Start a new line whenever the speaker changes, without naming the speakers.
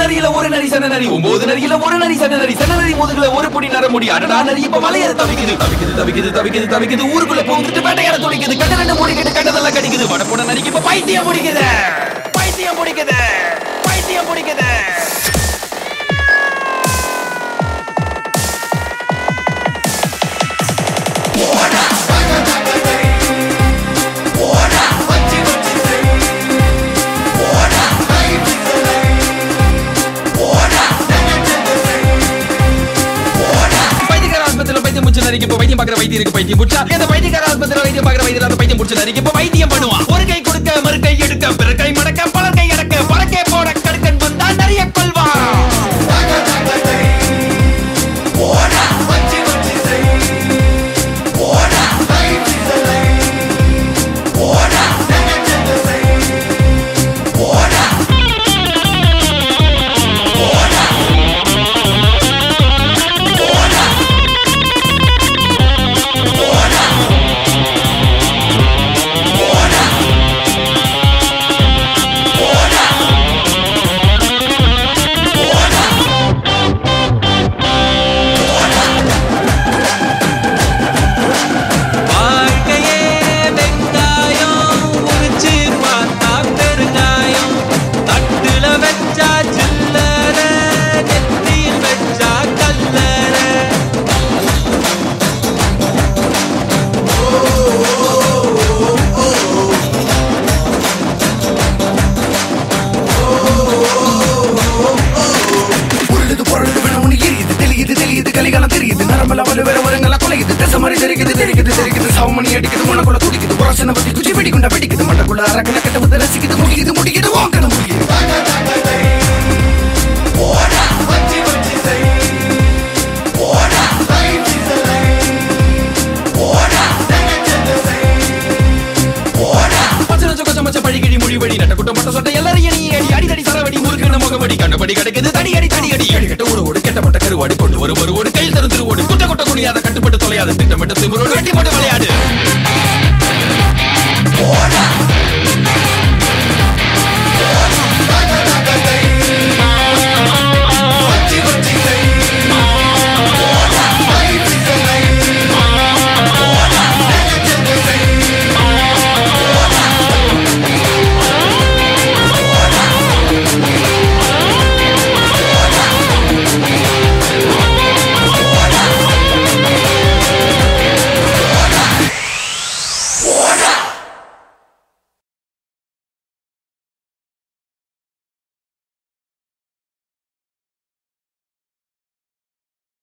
நரியில ஒரு நரி சன நரி ஒன்பது நரியில ஒரு நரி சன நரி சன நரி முதுகுல ஒரு பொடி நர முடி அடடா நரி இப்ப மலையேற தவிக்குது தவிக்குது தவிக்குது தவிக்குது தவிக்குது ஊருக்குள்ள போந்துட்டு வேட்டையாட துடிக்குது கண்ட ரெண்டு முடிக்கிட்டு கண்டதெல்லாம் கடிக்குது வடப்போட நரிக்கு இப்ப பைத்தியம் பிடிக்குது பைத்தியம் பிடிக்குது பைத்தியம் பிடிக்குது பைத்தியக்கார ஆஸ்பத்திரியில பைத்தியம் முடிச்ச நரிக்கு இப்ப வைத்தியம் பாக்குற வைத்தியம் இருக்கு பைத்தியம் முடிச்சா இந்த பைத்தியக்கார ஆஸ்பத்திரியில வைத்தியம் பாக்குற வைத்தியம் அந்த பைத்தியம் முடிச்ச நரிக்கு இப்ப வைத்தியம் பண்ணுவான் ஒரு கை கொடுக்க மறு கை எடுக்க பிற கை மடக்க பலர் கை அடக்க பறக்கே போட கடுக்கன் வந்தா நிறைய கொள்வான்
வாழ்க்கையே வெங்காயம் உரிச்சு பார்த்தா பெருங்காயம் தட்டுல வச்சா சில்லற நெத்தியில் வச்சா கல்லற
உருளுது பொருளுது வினமுனி எரியுது தெளியுது தெளியுது கலிகாலம் தெரியுது நரம்பல வலு வேற வரங்கள குலையுது திசை மாதிரி தெரிக்குது தெரிக்குது தெரிக்குது சவமணி அடிக்குது முன்னக்குள்ள துடிக்குது புரசனை பத்தி குச்சி வெடிக்குண்ட வெடிக்குது மண்டக்குள்ள அரக்கன கட்ட வந்து ரசிக்குது முடியுது முடியுது வாங்கன முடியுது
பச்சன சொக்க சமச்ச பழிகிழி மொழி வழி நட்ட குட்டம் பட்ட சொட்டை எல்லாரையும் நீ அடி அடிதடி சரவடி முறுக்குன முகவடி கண்டபடி கிடக்குது